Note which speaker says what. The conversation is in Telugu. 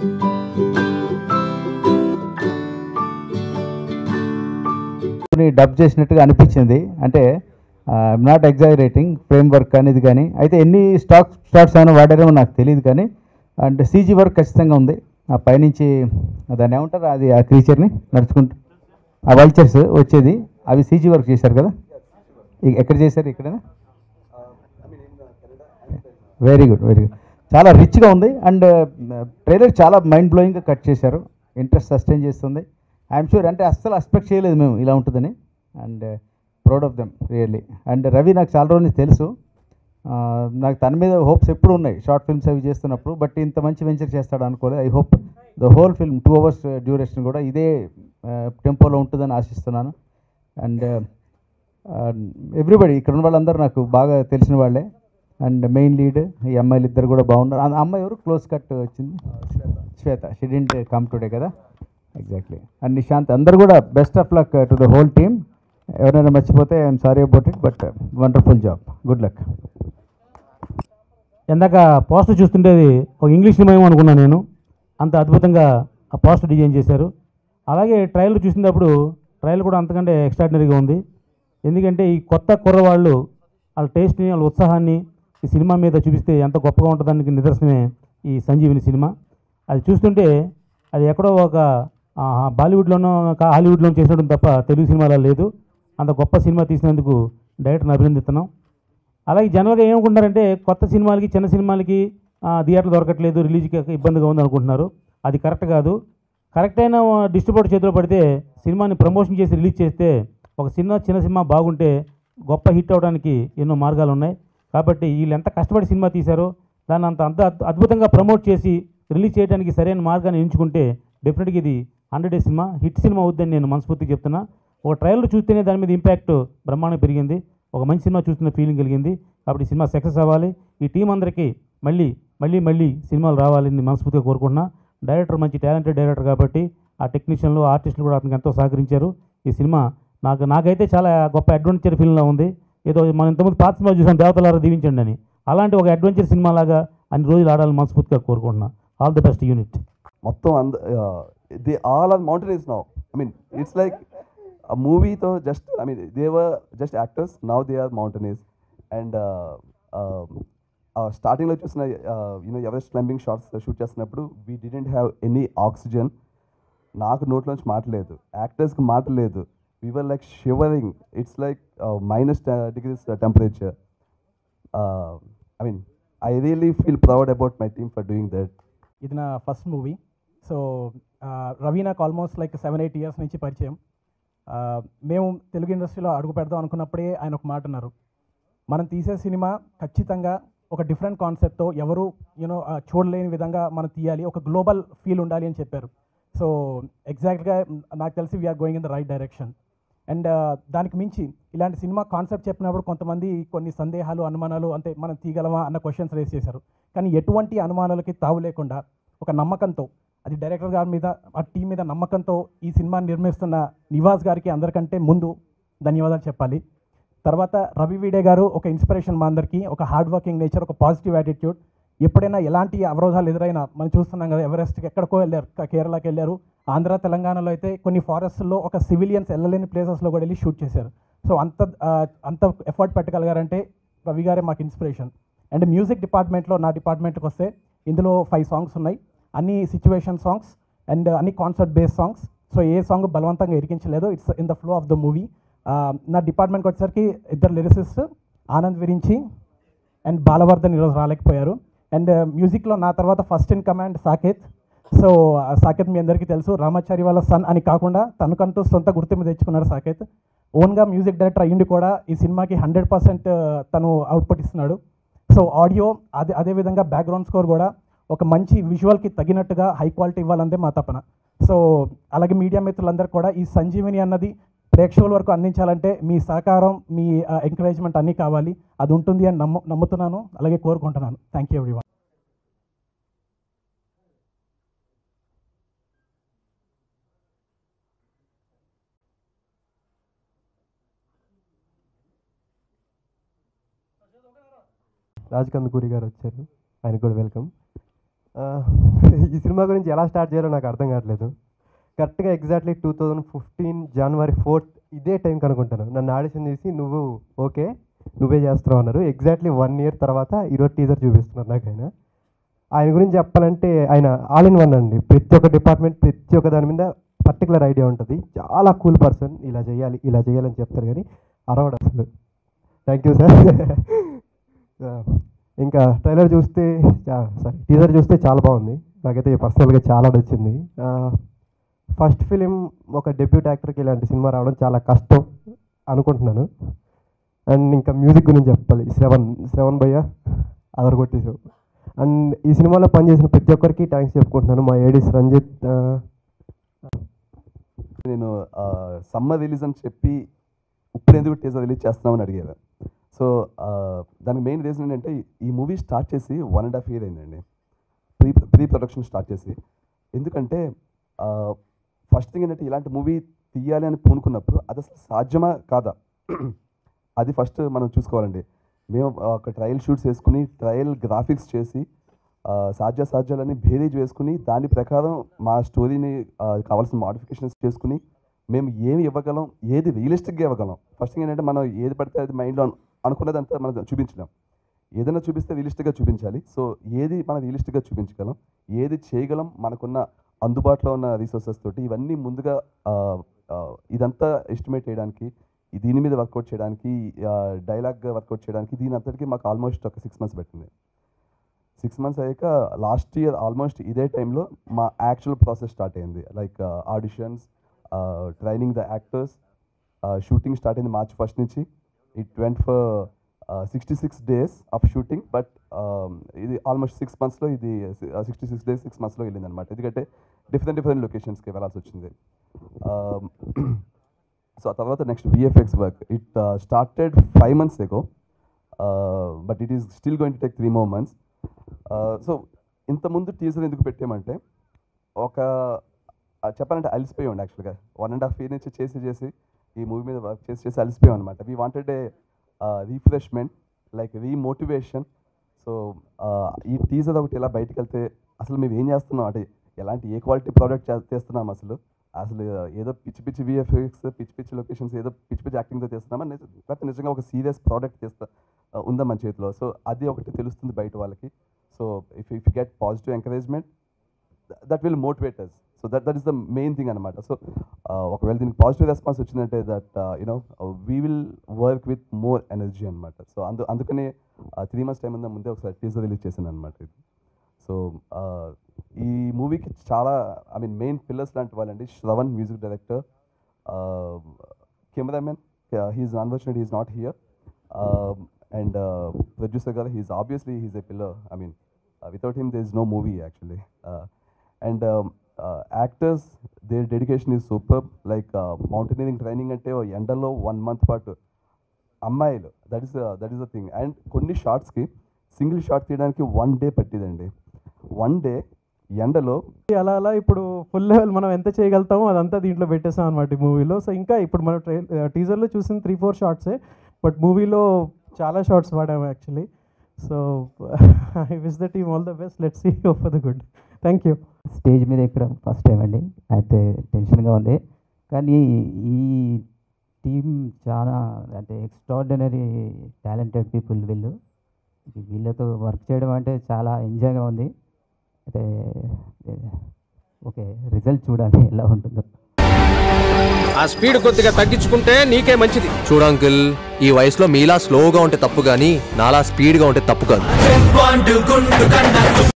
Speaker 1: డబ్ చేసినట్టుగా అనిపించింది అంటే నాట్ ఎగ్జాగరేటింగ్ ఫ్రేమ్ వర్క్ అనేది కానీ అయితే ఎన్ని స్టాక్ స్టార్ట్స్ అయినా వాడారేమో నాకు తెలియదు కానీ అంటే సీజీ వర్క్ ఖచ్చితంగా ఉంది ఆ పైనుంచి దాన్ని ఏమంటారు అది ఆ క్రీచర్ని నడుచుకుంటూ ఆ వల్చర్స్ వచ్చేది అవి సీజీ వర్క్ చేశారు కదా ఇ- ఎక్కడ చేశారు ఇక్కడ వెరీ గుడ్ వెరీ గుడ్ చాలా రిచ్గా ఉంది అండ్ ట్రైలర్ చాలా మైండ్ బ్లోయింగ్గా కట్ చేశారు ఇంట్రెస్ట్ సస్టైన్ చేస్తుంది ఐఎమ్ షూర్ అంటే అస్సలు ఎక్స్పెక్ట్ చేయలేదు మేము ఇలా ఉంటుందని and proud of them really and Ravi నాకు చాలా రోజులు నుంచి తెలుసు ఆ, నాకు తన మీద హోప్స్ ఎప్పుడు ఉన్నాయి షార్ట్ ఫిల్మ్స్ అవి చేస్తున్నప్పుడు బట్ ఇంత మంచి వెంచర్ చేస్తాడు అనుకోలేదు I hope the whole film two hours duration కూడా ఇదే టెంపోలో ఉంటుందని ఆశిస్తున్నాను అండ్ ఎవ్రీబడి ఇక్కడ ఉన్న వాళ్ళందరూ నాకు బాగా తెలిసిన వాళ్ళే అండ్ మెయిన్ లీడ్ ఈ అమ్మాయిలు ఇద్దరు కూడా బాగున్నారు ఆ అమ్మాయి ఎవరు క్లోజ్ కట్ వచ్చింది Shweta she didn't come today కదా ఎగ్జాక్ట్లీ అండ్ నిశాంత్ అందరు కూడా best of luck to the whole team ఎవరైనా మర్చిపోతే I'm sorry about it but wonderful job good luck
Speaker 2: ఇందాక పోస్టర్ చూస్తుంటేది ఒక ఇంగ్లీష్ సినిమా ఏమో అనుకున్నాను నేను అంత అద్భుతంగా ఆ పోస్టర్ డిజైన్ చేశారు అలాగే ట్రయల్ చూసినప్పుడు ట్రయల్ కూడా అంతకంటే ఎక్స్ట్రాడినరీగా ఉంది ఎందుకంటే ఈ కొత్త కుర్రవాళ్ళు వాళ్ళ టేస్ట్ని వాళ్ళ ఉత్సాహాన్ని ఈ సినిమా మీద చూపిస్తే ఎంత గొప్పగా ఉంటుందానికి నిదర్శనమే ఈ సంజీవిని సినిమా అది చూస్తుంటే అది ఎక్కడో ఒక ఆ, బాలీవుడ్లోనో కా- హాలీవుడ్లోనో చేసినట్టు తప్ప తెలుగు సినిమాలో లేదు అంత గొప్ప సినిమా తీసినందుకు డైరెక్టర్ని అభినందిస్తున్నాం అలాగే జనరల్గా ఏమనుకుంటారంటే కొత్త సినిమాలకి చిన్న సినిమాలకి ఆ, థియేటర్లు దొరకట్లేదు రిలీజ్కి ఇబ్బందిగా ఉంది అనుకుంటున్నారు అది కరెక్ట్ కాదు కరెక్ట్ అయిన డిస్ట్రిబ్యూటర్ చేతిలో పడితే సినిమాని ప్రమోషన్ చేసి రిలీజ్ చేస్తే ఒక చిన్న చిన్న సినిమా బాగుంటే గొప్ప హిట్ అవడానికి ఎన్నో మార్గాలు ఉన్నాయి కాబట్టి వీళ్ళు ఎంత కష్టపడి సినిమా తీశారో దాన్ని అంత అంత అద్భు- అద్భుతంగా ప్రమోట్ చేసి రిలీజ్ చేయడానికి సరైన మార్గాన్ని ఎంచుకుంటే డెఫినెట్గా ఇది హండ్రెడ్ డే సినిమా హిట్ సినిమా అవుద్దని నేను మనస్ఫూర్తిగా చెప్తున్నా ఒక ట్రయల్ చూస్తేనే దాని మీద ఇంపాక్ట్ బ్రహ్మాండంగా పెరిగింది ఒక మంచి సినిమా చూస్తున్న ఫీలింగ్ కలిగింది కాబట్టి ఈ సినిమా సక్సెస్ అవ్వాలి ఈ టీం అందరికీ మళ్ళీ మళ్ళీ మళ్ళీ సినిమాలు రావాలని మనస్ఫూర్తిగా కోరుకుంటున్నా డైరెక్టర్ మంచి టాలెంటెడ్ డైరెక్టర్ కాబట్టి ఆ టెక్నీషియన్లు ఆర్టిస్టులు కూడా అతనికి ఎంతో సహకరించారు ఈ సినిమా నాకు నాకైతే చాలా గొప్ప అడ్వెంచర్ ఫీల్లా ఉంది ఏదో మనం ఇంతకుముందు పాత సినిమా చూసాం దేవతలారా దీవించండి అని అలాంటి ఒక అడ్వెంచర్ సినిమా లాగా అన్ని రోజులు ఆడాలని మనస్ఫూర్తిగా కోరుకుంటున్నా ఆల్ ది బెస్ట్ యూనిట్
Speaker 3: మొత్తం అంద they all are mountaineers now I mean it's like uh మూవీతో just I mean they were just actors now they are mountaineers and స్టార్టింగ్లో చూసిన you know Everest climbing shots shoot చేస్తున్నప్పుడు we didn't have any oxygen నాకు నోట్లోంచి మాట లేదు యాక్టర్స్కి మాట లేదు we were like shivering it's like minus degrees temperature I mean I really feel proud about my team for doing that
Speaker 4: ఇది నా ఫస్ట్ మూవీ సో రవి నాకు almost like seven eight years నుంచి పరిచయం ఆ, మేము తెలుగు ఇండస్ట్రీలో అడుగు పెడదాం అనుకున్నప్పుడే ఆయన ఒక మాట అన్నారు మనం తీసే సినిమా ఖచ్చితంగా ఒక డిఫరెంట్ కాన్సెప్ట్తో ఎవరు యూనో చూడలేని విధంగా మనం తీయాలి ఒక గ్లోబల్ ఫీల్ ఉండాలి అని చెప్పారు సో ఎగ్జాక్ట్గా నాకు తెలిసి we are going in the right direction and దానికి మించి ఇలాంటి సినిమా కాన్సెప్ట్ చెప్పినప్పుడు కొంతమంది కొన్ని సందేహాలు అనుమానాలు అంటే మనం తీయగలమా అన్న క్వశ్చన్స్ రేస్ చేశారు కానీ ఎటువంటి అనుమానాలకి తావు లేకుండా ఒక నమ్మకంతో అది డైరెక్టర్ గారి మీద ఆ టీం మీద నమ్మకంతో ఈ సినిమాని నిర్మిస్తున్న నివాస్ గారికి అందరికంటే ముందు ధన్యవాదాలు చెప్పాలి తర్వాత రవి వీడే గారు ఒక ఇన్స్పిరేషన్ మా అందరికీ ఒక హార్డ్ వర్కింగ్ నేచర్ ఒక పాజిటివ్ యాటిట్యూడ్ ఎప్పుడైనా ఎలాంటి అవరోధాలు ఎదురైనా మనం చూస్తున్నాం కదా ఎవరెస్ట్కి ఎక్కడికో వెళ్ళారు క- కేరళకి వెళ్ళారు ఆంధ్ర తెలంగాణలో అయితే కొన్ని ఫారెస్ట్లో ఒక సివిలియన్స్ వెళ్ళలేని ప్లేసెస్లో కూడా వెళ్ళి షూట్ చేశారు సో అంత ఆ, అంత ఎఫర్ట్ పెట్టగలిగారంటే రవి గారే మాకు ఇన్స్పిరేషన్ అండ్ మ్యూజిక్ డిపార్ట్మెంట్లో నా డిపార్ట్మెంట్కి వస్తే ఇందులో ఫైవ్ సాంగ్స్ ఉన్నాయి అన్ని సిచ్యువేషన్ సాంగ్స్ అండ్ అన్ని concert base songs so a song బలవంతంగా ఇరికించలేదు it's in the flow of the movie నా డిపార్ట్మెంట్కి వచ్చేసరికి ఇద్దరు లిరిసిస్ట్ ఆనంద్ విరించి అండ్ బాలవర్ధన్ ఈరోజు రాలేకపోయారు అండ్ మ్యూజిక్లో నా తర్వాత first in command Saketh so uh Saketh మీ అందరికీ తెలుసు రామాచారి వాళ్ళ సన్ అని కాకుండా తనకంటూ సొంత గుర్తింపు తెచ్చుకున్నాడు సాకేత్ ఓన్గా మ్యూజిక్ డైరెక్టర్ అయ్యిండి కూడా ఈ సినిమాకి హండ్రెడ్ పర్సెంట్ తను అవుట్పుట్ ఇస్తున్నాడు సో ఆడియో అదే అదేవిధంగా బ్యాక్గ్రౌండ్ స్కోర్ కూడా ఒక మంచి విజువల్కి తగినట్టుగా హై క్వాలిటీ ఇవ్వాలందే మా తపన సో అలాగే మీడియా మిత్రులందరూ కూడా ఈ సంజీవిని అన్నది ప్రేక్షకుల వరకు అందించాలంటే మీ సహకారం మీ ఎంకరేజ్మెంట్ అన్నీ కావాలి అది ఉంటుంది అని నమ్ము నమ్ముతున్నాను అలాగే కోరుకుంటున్నాను thank you everyone
Speaker 5: Raj Kandukuri garu వచ్చారు ఆయన కూడా వెల్కమ్ ఈ సినిమా గురించి ఎలా స్టార్ట్ చేయాలో నాకు అర్థం కావట్లేదు కరెక్ట్గా exactly two thousand fifteen January fourth ఇదే టైం కనుకుంటాను నన్ను ఆడిషన్ చేసి నువ్వు ఓకే నువ్వే చేస్తున్నావు అన్నారు ఎగ్జాక్ట్లీ వన్ ఇయర్ తర్వాత ఈరోజు టీజర్ చూపిస్తున్నారు నాకు ఆయన ఆయన గురించి చెప్పాలంటే ఆయన ఆల్ ఇన్ వన్ అండి ప్రతి ఒక్క డిపార్ట్మెంట్ ప్రతి ఒక్క దాని మీద పర్టికులర్ ఐడియా ఉంటుంది చాలా కూల్ పర్సన్ ఇలా చేయాలి ఇలా చేయాలని చెప్తారు కానీ అరవడు అసలు థ్యాంక్ యూ సార్ ఇంకా ట్రైలర్ చూస్తే సారీ టీజర్ చూస్తే చాలా బాగుంది నాకైతే పర్సనల్గా చాలా నచ్చింది ఫస్ట్ ఫిలిం ఒక డెబ్యూట్ యాక్టర్కి ఇలాంటి సినిమా రావడం చాలా కష్టం అనుకుంటున్నాను అండ్ ఇంకా మ్యూజిక్ గురించి చెప్పాలి శ్రవణ్ శ్రవణ్ భయ్య అదరగొట్టేసావు అండ్ ఈ సినిమాలో పనిచేసిన ప్రతి ఒక్కరికి థ్యాంక్స్ చెప్పుకుంటున్నాను మా ఏడీస్ రంజిత్ ఆ,
Speaker 3: నేను సమ్మర్ రిలీజ్ అని చెప్పి ఇప్పుడు ఎందుకు టీజర్ రిలీజ్ చేస్తున్నామని అడిగారు సో దానికి మెయిన్ రీజన్ ఏంటంటే ఈ మూవీ స్టార్ట్ చేసి వన్ అండ్ హాఫ్ ఇయర్ అయిందండి ప్రీ ప్రీ ప్రొడక్షన్ స్టార్ట్ చేసి ఎందుకంటే ఫస్ట్ థింగ్ ఏంటంటే ఇలాంటి మూవీ తీయాలి అని పూనుకున్నప్పుడు అది అసలు సాధ్యమా కాదా అది ఫస్ట్ మనం చూసుకోవాలండి మేము ఆ, ఒక ట్రయల్ షూట్స్ వేసుకుని ట్రయల్ గ్రాఫిక్స్ చేసి ఆ, సాధ్య సాధ్యాలని భేరీజ్ వేసుకుని దాని ప్రకారం మా స్టోరీని ఆ, కావాల్సిన మాడిఫికేషన్స్ చేసుకుని మేము ఏమి ఇవ్వగలం ఏది రియలిస్టిక్గా ఇవ్వగలం ఫస్ట్ థింగ్ ఏంటంటే మనం ఏది పడితే అది మైండ్లో అనుకున్నదంతా మనం చూపించలేం ఏదైనా చూపిస్తే రియలిస్టిక్గా చూపించాలి సో ఏది మనం రియలిస్టిక్గా చూపించగలం ఏది చేయగలం మనకున్న అందుబాటులో ఉన్న రీసోర్సెస్ తోటి ఇవన్నీ ముందుగా ఆ, ఆ, ఇదంతా ఎస్టిమేట్ చేయడానికి ఈ దీని మీద వర్కౌట్ చేయడానికి డైలాగ్ వర్కౌట్ చేయడానికి దీని అంతటికీ మాకు ఆల్మోస్ట్ ఒక సిక్స్ మంత్స్ పెట్టింది సిక్స్ మంత్స్ అయ్యాక లాస్ట్ ఇయర్ ఆల్మోస్ట్ ఇదే టైంలో మా యాక్చువల్ ప్రాసెస్ స్టార్ట్ అయింది like auditions training the actors shooting start అయింది మార్చ్ ఫస్ట్ నుంచి it went for sixty six days of shooting but ఇది ఆల్మోస్ట్ సిక్స్ మంత్స్లో ఇది సిక్స్టీ సిక్స్ డేస్ సిక్స్ మంత్స్లో వెళ్ళింది అనమాట ఎందుకంటే డిఫరెంట్ డిఫరెంట్ లొకేషన్స్కి వెళ్ళాల్సి వచ్చింది సో ఆ తర్వాత next VFX work it started five months ago but it is still going to take three more months so ఇంతకుముందు టీజర్ ఎందుకు పెట్టామంటే ఒక ఆ, చెప్పాలంటే అలసిపోయి ఉండి యాక్చువల్గా వన్ అండ్ హాఫ్ ఇయర్ నుంచి చేసి చేసి ఈ మూవీ మీద వర్క్ చేసి చేసి అలసిపోయాం అనమాట we wanted a refreshment like remotivation so ఈ టీజర్ ఒకటి ఇలా బయటకు వెళ్తే అసలు మేము ఏం చేస్తున్నాం అంటే ఎలాంటి ఏ క్వాలిటీ ప్రోడక్ట్ చేస్తున్నాం అసలు అసలు ఏదో పిచ్చి పిచ్చి విఎఫ్ఎక్స్ పిచ్చి పిచ్చి లొకేషన్స్ ఏదో పిచ్చి పిచ్చి యాక్టింగ్తో చేస్తున్నామా నిజ- లేకపోతే నిజంగా ఒక సీరియస్ ప్రోడక్ట్ చేస్తా ఆ, ఉందా మన చేతిలో సో అది ఒకటి తెలుస్తుంది బయట వాళ్ళకి so if if get positive encouragement that will motivate us so that that is the main thing అనమాట సో ఒకవేళ దీనికి పాజిటివ్ రెస్పాన్స్ వచ్చిందంటే that you know we will work with more energy అనమాట సో అందు అందుకనే త్రీ మంత్స్ టైం ఉందా ముందే ఒకసారి టీజర్ రిలీజ్ చేశాను అనమాట ఇది సో ఈ మూవీకి చాలా ఐ మీన్ మెయిన్ పిల్లర్స్ లాంటి వాళ్ళండి Shravan music director cameraman he is unfortunate he is not here and producer garu he is obviously he's a pillar I mean without him there is no movie actually and actors their dedication is super like mountaineering training అంటే ఓ ఎండలో వన్ మంత్ పాటు అమ్మాయిలు that is that is the thing and కొన్ని షార్ట్స్కి సింగిల్ షాట్ తీయడానికి వన్ డే పట్టిదండి వన్ డే ఎండలో
Speaker 4: అలా అలా ఇప్పుడు ఫుల్ లెవెల్ మనం ఎంత చేయగలుగుతామో అదంతా దీంట్లో పెట్టేసాం అనమాట ఈ మూవీలో సో ఇంకా ఇప్పుడు మనం ట్రై టీజర్లో చూసిన త్రీ ఫోర్ షార్ట్సే బట్ మూవీలో చాలా షార్ట్స్ వాడాము actually so I wish the team all the best let's see for the good thank you
Speaker 6: stage మీద ఎక్కడం ఫస్ట్ టైం అండి అయితే టెన్షన్గా ఉంది కానీ ఈ టీం చాలా అంటే ఎక్స్ట్రాడినరీ టాలెంటెడ్ పీపుల్ వీళ్ళు వీళ్ళతో వర్క్ చేయడం అంటే చాలా ఎంజాయ్గా ఉంది అయితే ఓకే రిజల్ట్ చూడాలి ఎలా ఉంటుందో
Speaker 7: ఆ స్పీడ్ కొద్దిగా తగ్గించుకుంటే నీకే మంచిది
Speaker 8: చూడు అంకుల్ ఈ వయసులో మీలా స్లోగా ఉంటే తప్పు కానీ నాలా స్పీడ్గా ఉంటే తప్పు కాదు